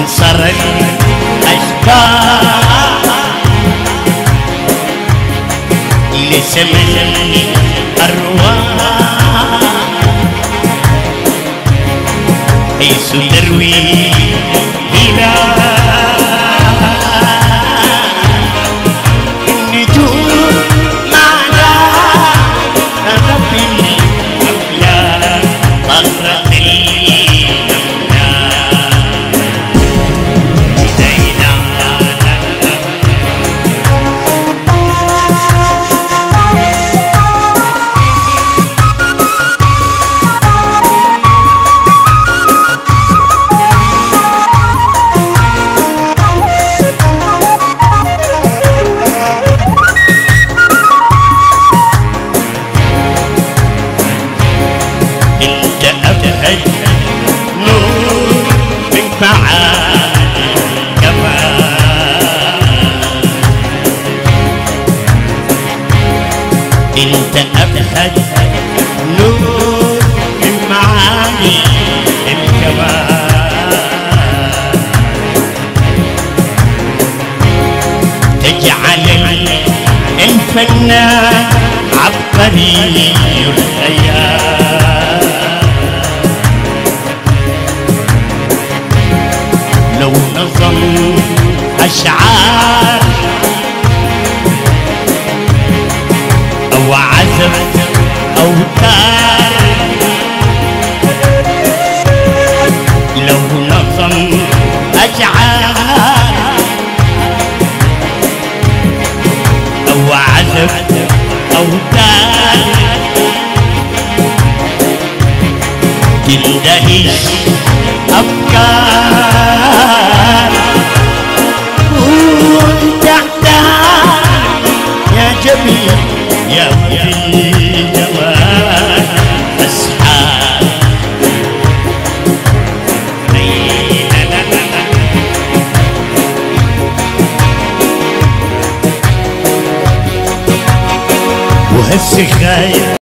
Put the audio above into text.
انصر الأشباح لسمن الأرواح حيث تروي إلى النجوم معنا ربي الأملاك طرق الأملاك إلينا انت ابهج نور من معاني الجمال انت ابهج نور من معاني الجمال تجعل الفنان عبقري الخيال لو نظم أشعار أو عزف أوتار لو نظم أشعار أو عزف أوتار تندهش أفكار وتحتاج يا جميل يا في الجمال أسحار لا لا لا لا وهسه خايف